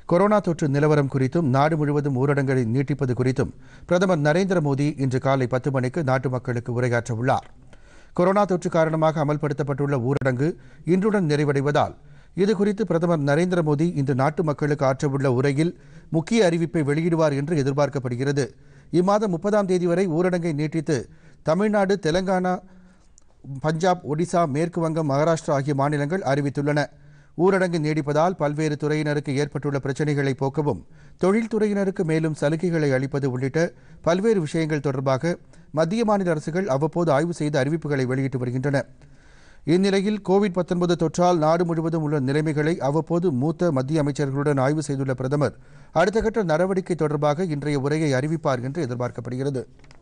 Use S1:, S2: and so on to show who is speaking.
S1: corona தொற்று நிலவரம் குறித்தும் நாடு முழுவதும் ஊரடங்களை நீட்டிப்பது குறித்தும் பிரதமர் நரேந்திர மோடி இன்று காலை பத்து மணிக்கு நாட்டு மக்களுக்கு உரையாற்ற உள்ளார் கொரோனா தொற்று காரணமாக அமல்படுத்தப்பட்டுள்ள ஊரடங்கு இன்றுடன் நிறைவடைவதால் இதுகுறித்து பிரதமர் நரேந்திர மோடி இன்று நாட்டு மக்களுக்கு ஆற்றவுள்ள உரையில் முக்கிய அறிவிப்பை வெளியிடுவார் என்று எதிர்பார்க்கப்படுகிறது இம்மாதம் முப்பதாம் தேதி வரை ஊரடங்கை நீட்டித்து தமிழ்நாடு தெலங்கானா பஞ்சாப் ஒடிசா மேற்கு வங்கம் மகாராஷ்டிரா ஆகிய மாநிலங்கள் அறிவித்துள்ளன ஊரடங்கு நீடிப்பதால் பல்வேறு துறையினருக்கு ஏற்பட்டுள்ள பிரச்சினைகளை போக்கவும் தொழில்துறையினருக்கு மேலும் சலுகைகளை அளிப்பது உள்ளிட்ட பல்வேறு விஷயங்கள் தொடர்பாக மத்திய மாநில அரசுகள் அவ்வப்போது ஆய்வு செய்து அறிவிப்புகளை வெளியிட்டு வருகின்றன இந்நிலையில் கோவிட் 19 தொற்றால் நாடு முழுவதும் உள்ள நிலைமைகளை அவ்வப்போது மூத்த மத்திய அமைச்சர்களுடன் ஆய்வு செய்துள்ள பிரதமர் அடுத்த கட்ட நடவடிக்கை தொடர்பாக இன்றைய உரையை அறிவிப்பார் என்று எதிர்பார்க்கப்படுகிறது